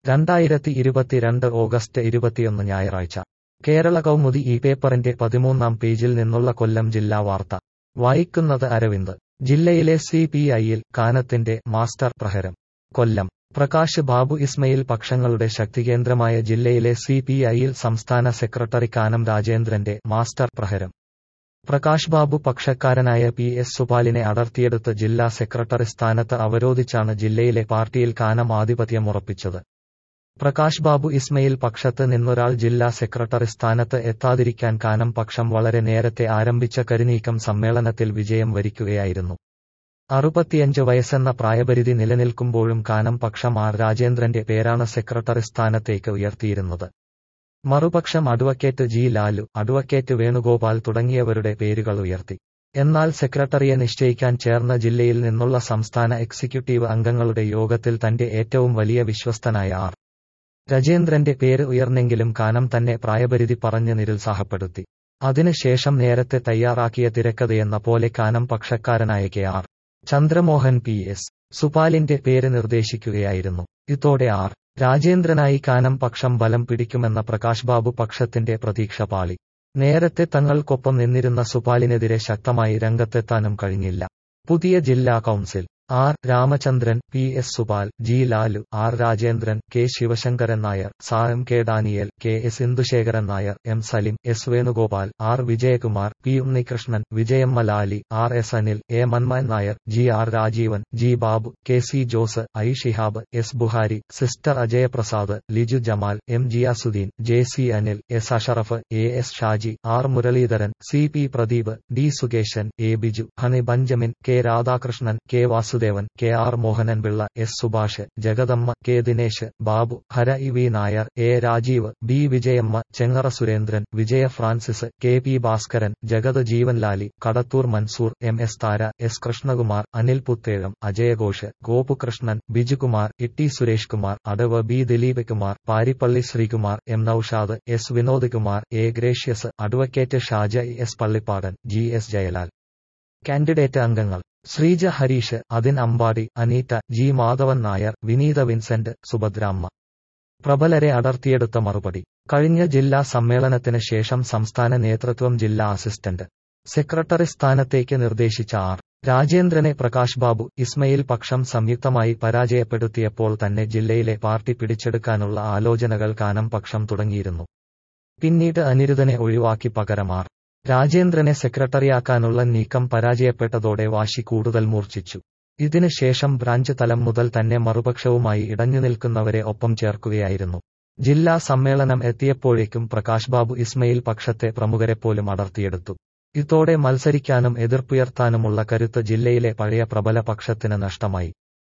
രണ്ടായിരത്തി ഇരുപത്തിരണ്ട് ഓഗസ്റ്റ് ഇരുപത്തിയൊന്ന് ഞായറാഴ്ച കേരള കൗമുദി ഈ പേപ്പറിന്റെ പതിമൂന്നാം പേജിൽ നിന്നുള്ള കൊല്ലം ജില്ലാ വാർത്ത വായിക്കുന്നത് അരവിന്ദ് ജില്ലയിലെ സി പി ഐയിൽ കാനത്തിന്റെ മാസ്റ്റർ പ്രഹരം കൊല്ലം പ്രകാശ് ബാബു ഇസ്മയിൽ പക്ഷങ്ങളുടെ ശക്തികേന്ദ്രമായ ജില്ലയിലെ സി പി ഐയിൽ സംസ്ഥാന സെക്രട്ടറി കാനം രാജേന്ദ്രന്റെ മാസ്റ്റർ പ്രഹരം പ്രകാശ് ബാബു പക്ഷക്കാരനായ പി എസ് സുപാലിനെ അടർത്തിയെടുത്ത് ജില്ലാ സെക്രട്ടറി സ്ഥാനത്ത് അവരോധിച്ചാണ് ജില്ലയിലെ പാർട്ടിയിൽ കാനം ആധിപത്യമുറപ്പിച്ചത് പ്രകാശ് ബാബു ഇസ്മയിൽ പക്ഷത്ത് നിന്നൊരാൾ ജില്ലാ സെക്രട്ടറി സ്ഥാനത്ത് എത്താതിരിക്കാൻ കാനം പക്ഷം വളരെ നേരത്തെ ആരംഭിച്ച കരുനീക്കം സമ്മേളനത്തിൽ വിജയം വരിക്കുകയായിരുന്നു അറുപത്തിയഞ്ച് വയസ്സെന്ന പ്രായപരിധി നിലനിൽക്കുമ്പോഴും കാനം പക്ഷം ആർ രാജേന്ദ്രന്റെ പേരാണ് സെക്രട്ടറി സ്ഥാനത്തേക്ക് ഉയർത്തിയിരുന്നത് മറുപക്ഷം advocate G Lalu advocate Venugopal തുടങ്ങിയവരുടെ പേരുകൾ ഉയർത്തി എന്നാൽ സെക്രട്ടറിയെ നിശ്ചയിക്കാൻ ചേർന്ന ജില്ലയിൽ നിന്നുള്ള സംസ്ഥാന എക്സിക്യൂട്ടീവ് അംഗങ്ങളുടെ യോഗത്തിൽ തന്റെ ഏറ്റവും വലിയ വിശ്വസ്തനായ ആർ രാജേന്ദ്രന്റെ പേര് ഉയർന്നെങ്കിലും കാനം തന്നെ പ്രായപരിധി പറഞ്ഞ് നിരുത്സാഹപ്പെടുത്തി അതിനുശേഷം നേരത്തെ തയ്യാറാക്കിയ തിരക്കഥയെന്ന പോലെ കാനം പക്ഷക്കാരനായ K R Chandramohan P S സുപാലിന്റെ പേര് നിർദ്ദേശിക്കുകയായിരുന്നു ഇതോടെ ആർ രാജേന്ദ്രനായി കാനം പക്ഷം ബലം പിടിക്കുമെന്ന പ്രകാശ് ബാബു പക്ഷത്തിന്റെ പ്രതീക്ഷ പാളി നേരത്തെ തങ്ങൾക്കൊപ്പം നിന്നിരുന്ന സുപാലിനെതിരെ ശക്തമായി രംഗത്തെത്താനും കഴിഞ്ഞില്ല പുതിയ ജില്ലാ council R Ramachandran P S Supal G Lalu R Rajendran K Sivasankaran Nair Sam K Daniel K S Indusekharan Nair M Salim S Venugopal R Vijayakumar P Unnikrishnan Vijayamma Lali R S Anil A Manman Nair G R Rajeevan G Babu K C Jose I Shihab S Buhari sister Ajayaprasad Liju Jamal M Jiyasudheen J C Anil S Ashraf A S Shaji R Muraleedharan C P Pradeep D Sukesan A Biju Honey Benjamin K Radhakrishnan K Vasudevan K R Mohananpillai S Subhash Jagadamma K Dinesh Babu Hara E V Nair A Rajeev B Vijayamma Chengara Surendran Vijaya Francis K P Bhaskaran Jagath Jeevanlali Kadathur Mansoor M S Thara S Krishnakumar Anil Puthezham അജയഘോഷ് ഗോപുകൃഷ്ണൻ ബിജുകുമാർ ഇട്ടി സുരേഷ് കുമാർ അടവ് B Dileep Kumar Parippally Sreekumar M Noushad S Vinod Kumar A Gracious advocate Shaja S Pallippadan G S Jayalal candidate അംഗങ്ങൾ Sreeja Harish Athin Ambadi Aneetta G Madhavan Nair Vineetha Vincent Subhadramma പ്രബലരെ അടർത്തിയെടുത്ത മറുപടി കഴിഞ്ഞ ജില്ലാ സമ്മേളനത്തിന് ശേഷം സംസ്ഥാന നേതൃത്വം ജില്ലാ അസിസ്റ്റന്റ് സെക്രട്ടറി സ്ഥാനത്തേക്ക് നിർദ്ദേശിച്ച ആർ രാജേന്ദ്രനെ പ്രകാശ് ബാബു ഇസ്മയിൽ പക്ഷം സംയുക്തമായി പരാജയപ്പെടുത്തിയപ്പോൾ തന്നെ ജില്ലയിലെ പാർട്ടി പിടിച്ചെടുക്കാനുള്ള ആലോചനകൾ കാനം പക്ഷം തുടങ്ങിയിരുന്നു പിന്നീട് അനിരുദ്ധനെ ഒഴിവാക്കി പകരം ആർ രാജേന്ദ്രനെ സെക്രട്ടറിയാക്കാനുള്ള നീക്കം പരാജയപ്പെട്ടതോടെ വാശി കൂടുതൽ മൂർച്ഛിച്ചു ഇതിന് ശേഷം ബ്രാഞ്ച് തലം മുതൽ തന്നെ മറുപക്ഷവുമായി ഇടഞ്ഞു നിൽക്കുന്നവരെ ഒപ്പം ചേർക്കുകയായിരുന്നു ജില്ലാ സമ്മേളനം എത്തിയപ്പോഴേക്കും പ്രകാശ് ബാബു ഇസ്മയിൽ പക്ഷത്തെ പ്രമുഖരെപ്പോലും അടർത്തിയെടുത്തു ഇതോടെ മത്സരിക്കാനും എതിർപ്പുയർത്താനുമുള്ള കരുത്ത് ജില്ലയിലെ പഴയ പ്രബല പക്ഷത്തിന് നഷ്ടമായി